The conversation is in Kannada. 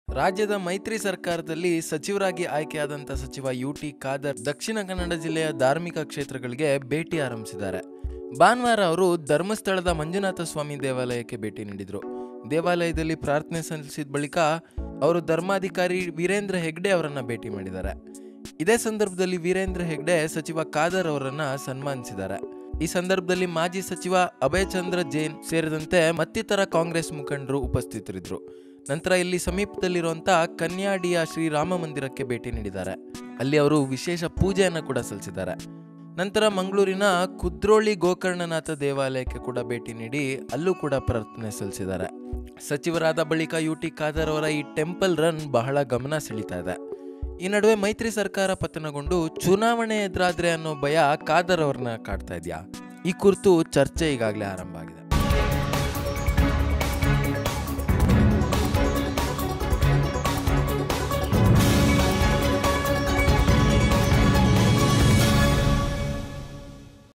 ರಾಜ್ಯದ ಮೈತ್ರಿ ಸರ್ಕಾರದಲ್ಲಿ ಸಚಿವರಾಗಿ ಆಯ್ಕೆಯಾದಂಥ ಸಚಿವ ಯು ಟಿ ಖಾದರ್ ದಕ್ಷಿಣ ಕನ್ನಡ ಜಿಲ್ಲೆಯ ಧಾರ್ಮಿಕ ಕ್ಷೇತ್ರಗಳಿಗೆ ಭೇಟಿ ಆರಂಭಿಸಿದ್ದಾರೆ ಭಾನುವಾರ ಅವರು ಧರ್ಮಸ್ಥಳದ ಮಂಜುನಾಥ ಸ್ವಾಮಿ ದೇವಾಲಯಕ್ಕೆ ಭೇಟಿ ನೀಡಿದರು ದೇವಾಲಯದಲ್ಲಿ ಪ್ರಾರ್ಥನೆ ಸಲ್ಲಿಸಿದ ಬಳಿಕ ಅವರು ಧರ್ಮಾಧಿಕಾರಿ ವೀರೇಂದ್ರ ಹೆಗ್ಡೆ ಅವರನ್ನ ಭೇಟಿ ಮಾಡಿದ್ದಾರೆ ಇದೇ ಸಂದರ್ಭದಲ್ಲಿ ವೀರೇಂದ್ರ ಹೆಗ್ಡೆ ಸಚಿವ ಖಾದರ್ ಅವರನ್ನ ಸನ್ಮಾನಿಸಿದ್ದಾರೆ ಈ ಸಂದರ್ಭದಲ್ಲಿ ಮಾಜಿ ಸಚಿವ ಅಭಯ್ ಚಂದ್ರ ಜೈನ್ ಸೇರಿದಂತೆ ಮತ್ತಿತರ ಕಾಂಗ್ರೆಸ್ ಮುಖಂಡರು ಉಪಸ್ಥಿತರಿದ್ದರು ನಂತರ ಇಲ್ಲಿ ಸಮೀಪದಲ್ಲಿರುವಂಥ ಕನ್ಯಾಡಿಯ ಶ್ರೀರಾಮ ಮಂದಿರಕ್ಕೆ ಭೇಟಿ ನೀಡಿದ್ದಾರೆ ಅಲ್ಲಿ ಅವರು ವಿಶೇಷ ಪೂಜೆಯನ್ನು ಕೂಡ ಸಲ್ಲಿಸಿದ್ದಾರೆ ನಂತರ ಮಂಗಳೂರಿನ ಕುದ್ರೋಳಿ ಗೋಕರ್ಣನಾಥ ದೇವಾಲಯಕ್ಕೆ ಕೂಡ ಭೇಟಿ ನೀಡಿ ಅಲ್ಲೂ ಕೂಡ ಪ್ರಾರ್ಥನೆ ಸಲ್ಲಿಸಿದ್ದಾರೆ ಸಚಿವರಾದ ಬಳಿಕ ಯು ಟಿ ಖಾದರ್ ಅವರ ಈ ಟೆಂಪಲ್ ರನ್ ಬಹಳ ಗಮನ ಸೆಳೀತಾ ಇದೆ ಈ ನಡುವೆ ಮೈತ್ರಿ ಸರ್ಕಾರ ಪತನಗೊಂಡು ಚುನಾವಣೆ ಎದುರಾದ್ರೆ ಅನ್ನೋ ಭಯ ಖಾದರ್ ಅವ್ರನ್ನ ಕಾಡ್ತಾ ಇದೆಯಾ ಈ ಕುರಿತು ಚರ್ಚೆ ಈಗಾಗಲೇ ಆರಂಭ ಆಗಿದೆ